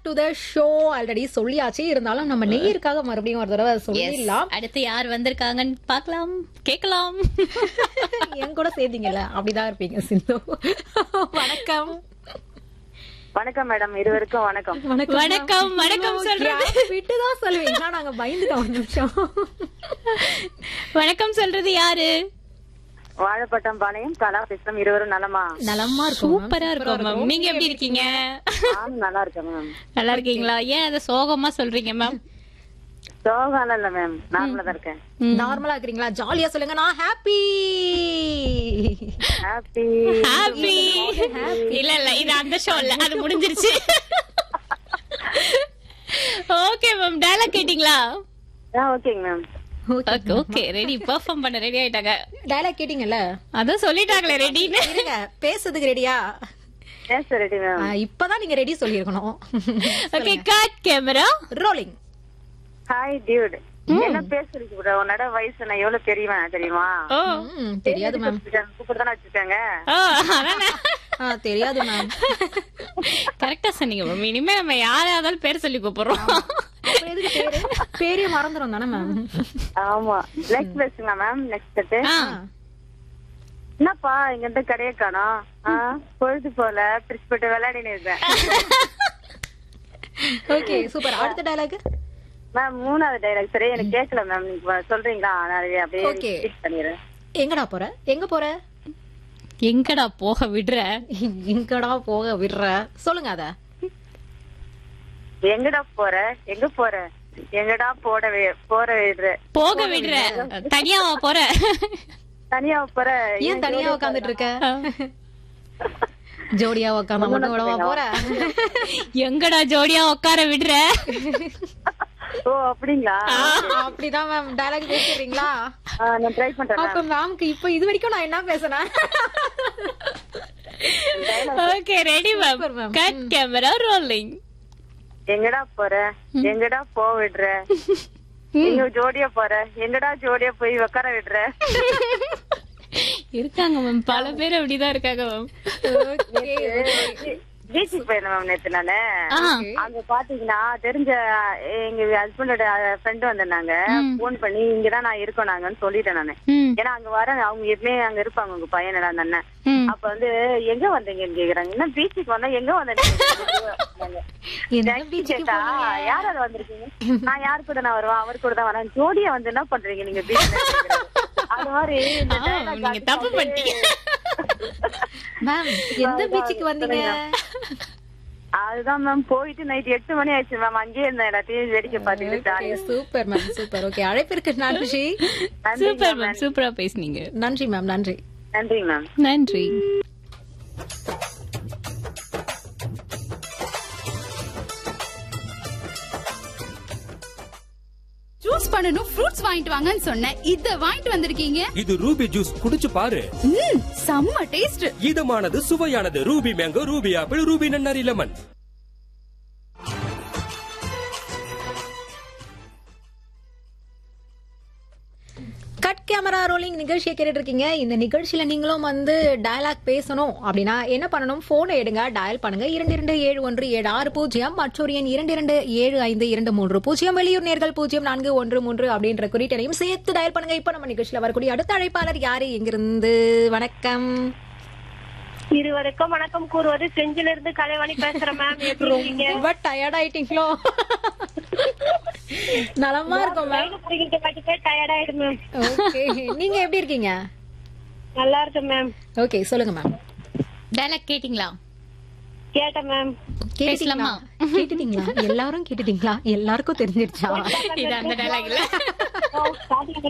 To the show already சொல்லியாச்சு இருந்தாலும் நம்ம நெய்யருக்காக மறுபடியும் ஒரு தடவை சொல்லிடலாம் அடுத்து யார் வந்திருக்காங்கன்னு பார்க்கலாம் கேட்கலாம் என் கூட சேர்த்தீங்கல்ல அப்படிதான் இருப்பீங்க சிந்து வணக்கம் வணக்கம் மேடம் இருவருக்கும் வணக்கம் வணக்கம் வணக்கம் வணக்கம் சொல்றது விட்டுதான் சொல்லுவீங்க நாங்க பயந்துட்டோம் ஒரு நிமிஷம் வணக்கம் சொல்றது யாரு வாழைப்பட்டம் பாளையம் கலாபிஸ்லம் இருவரும் நலமா நலமா இருக்கும் சூப்பரா இருக்கும் மேம் நீங்க எப்படி இருக்கீங்க நானும் நல்லா இருக்கேன் மேம் நல்லா இருக்கீங்களா ஏன் அதை சோகமா சொல்றீங்க மேம் சோகம் இல்ல மேம் நார்மலா தான் இருக்கேன் நார்மலா இருக்கிறீங்களா ஜாலியா சொல்லுங்க நான் ஹாப்பி ஹாப்பி ஹாப்பி இல்ல இல்ல இது அந்த ஷோ இல்ல அது முடிஞ்சிருச்சு ஓகே மேம் டயலாக் கேட்டிங்களா ஓகேங்க ma'am okay okay ready perform பண்ண ரெடி ஆயிட்டாங்க டயலாக் கேட்டீங்கல்ல அதான் சொல்லிட்டாங்களே ரெடின்னு இருங்க பேசுறதுக்கு ரெடியா ஏன் சார் ரெடி மேம் இப்பதான் நீங்க ரெடி சொல்லிருக்கணும் okay cut camera rolling hi dude என்ன பேசுறீங்க கூட உன்னோட வயசு நான் எவ்வளவு பெரியவன் தெரியுமா ஓ தெரியாது மேம் கூப்பிட்டு தானே வச்சிருக்காங்க ஓ அதானே ஆ, தெரியாது மேம் கரெக்டா சொன்னீங்க மேம் இனிமே நம்ம யாராவது பேர் சொல்லி கூப்பிடுறோம் அப்புறம் எதுக்கு பேரு பேரே மறந்துடும் தானே மேம் ஆமா நெக்ஸ்ட் பேசுங்க மேம் நெக்ஸ்ட் செட்டு ஆ, என்னப்பா இங்க இருந்து கடையை காணோம் ஆ, பொழுது போல பிரிச்சு போட்டு விளையாடினு இருக்கேன் ஓகே சூப்பர் அடுத்த டயலாக் மேம் மூணாவது டைலாக் சரி எனக்கு கேட்கல மேம் நீங்க வ- சொல்றீங்களா நான் அதை அப்படியே Okay. repeat பண்ணிடுறேன் எங்கடா போற எங்க போற எங்கடா போக விடுற எங்கடா போக விடுற சொல்லுங்க அத எங்கடா போற எங்க போற எங்கடா போட வே- போற விடுற போக விடுற தனியாவா போற தனியா போற ஏன் தனியா உட்காந்துட்டு இருக்க ஜோடியா உட்காந்தா மட்டும் விடவா போற எங்கடா ஜோடியா உட்கார விடுற ஓ அப்படிங்களா அப்படிதான் மேம் டயலாக் பேசுறீங்களா ஆ, நான் ட்ரை பண்றேன் அப்ப மேம்க்கு இப்ப இது வரைக்கும் நான் என்ன பேசுனேன் okay ready ma'am Super, ma'am. Cut camera rolling எங்கடா போற எங்கடா போ விடுற எங்க ஜோடியா போற எங்கடா ஜோடியா போய் உட்கார விடுற இருக்காங்க மேம் பல பேர் அப்படிதான் இருக்காங்க மேம் பீச்சுக்கு போயிருந்தேன் மேம் நேத்து நானு ஆ அங்க பாத்தீங்கன்னா தெரிஞ்ச எங்க ஹஸ்பண்டோட ஃப்ரெண்ட் வந்திருந்தாங்க போன் பண்ணி இங்கதான் நான் இருக்கோம் நாங்கன்னு சொல்லிட்டேன் நானு ம் ஏன்னா அங்க வர அவங்க எப்பவுமே அங்க இருப்பாங்க உங்க பையனடா அந்த அண்ணன் ம் அப்ப வந்து எங்க வந்தீங்கன்னு கேக்குறாங்க என்ன பீச்சுக்கு வந்தா எங்க வந்தீங்க என்ன Taxi பீச்சுக்கு கேட்டா யார் அது வந்திருக்கீங்க நான் யார் கூட நான் வருவேன் அவர் கூட தான் வரேன் ஜோடியா வந்து என்ன பண்றீங்க நீங்க பீச்ல அது மாதிரி இந்த ஆ, dialogue நீங்க தப்பு பண்ணிட்டீங்க மேம் எந்த பீச்சுக்கு வந்தீங்க அதுதான் மேம் போயிட்டு நைட் எட்டு மணி ஆயிடுச்சு மேம் அங்கேயே இருந்தேன் எல்லாத்தையும் வேடிக்கை பார்த்துட்டு சூப்பர் மேம் சூப்பர் ஓகே அழைப்பிற்கு நன்றி சூப்பர் மேம் சூப்பரா பேசுனீங்க நன்றி மேம் நன்றி நன்றி மேம் நன்றி ஜூஸ் பண்ணனும் ஃப்ரூட்ஸ் வாங்கிட்டு வாங்கன்னு சொன்னேன் இத வாங்கிட்டு வந்திருக்கீங்க இது ரூபி ஜூஸ் குடிச்சு பாரு ம் செம்ம டேஸ்ட் இதமானது சுவையானது Ruby mango Ruby apple Ruby nannari lemon cut camera rolling நிகழ்ச்சியை கேட்டுட்டு இருக்கீங்க இந்த நிகழ்ச்சியில நீங்களும் வந்து டயலாக் பேசணும் அப்படின்னா என்ன பண்ணணும் போனை எடுங்க டயல் பண்ணுங்க இரண்டு இரண்டு ஏழு ஒன்று ஏழு ஆறு பூஜ்ஜியம் மற்றொரு எண் இரண்டு இரண்டு ஏழு ஐந்து இரண்டு மூன்று பூஜ்ஜியம் வெளியூர் நேர்கள் பூஜ்ஜியம் நான்கு ஒன்று மூன்று அப்படின்ற குறியீட்டையும் சேர்த்து டயல் பண்ணுங்க இப்ப நம்ம நிகழ்ச்சியில வரக்கூடிய அடுத்த அழைப்பாளர் யாரு எங்கிருந்து வணக்கம் இருவருக்கும் வணக்கம் கூறுவது செஞ்சில இருந்து கலைவாணி பேசுறேன் மேம் எப்படி இருக்கீங்க ரொம்ப டயர்ட் ஆயிட்டீங்களோ நலமா இருக்கும் மேம் லைன் பிடிக்கிட்டு காட்டிட்டு டயர்ட் ஆயிடும் மேம் ஓகே நீங்க எப்படி இருக்கீங்க நல்லா இருக்கு மேம் ஓகே சொல்லுங்க மேம் டைலாக் கேட்டிங்களா கேட்டேன் மேம் கேட்டுட்டீங்களா கேட்டுட்டீங்களா எல்லாரும் கேட்டுட்டீங்களா எல்லாருக்கும் தெரிஞ்சிருச்சா இது அந்த டைலாக் இல்ல ஸ்டார்டிங்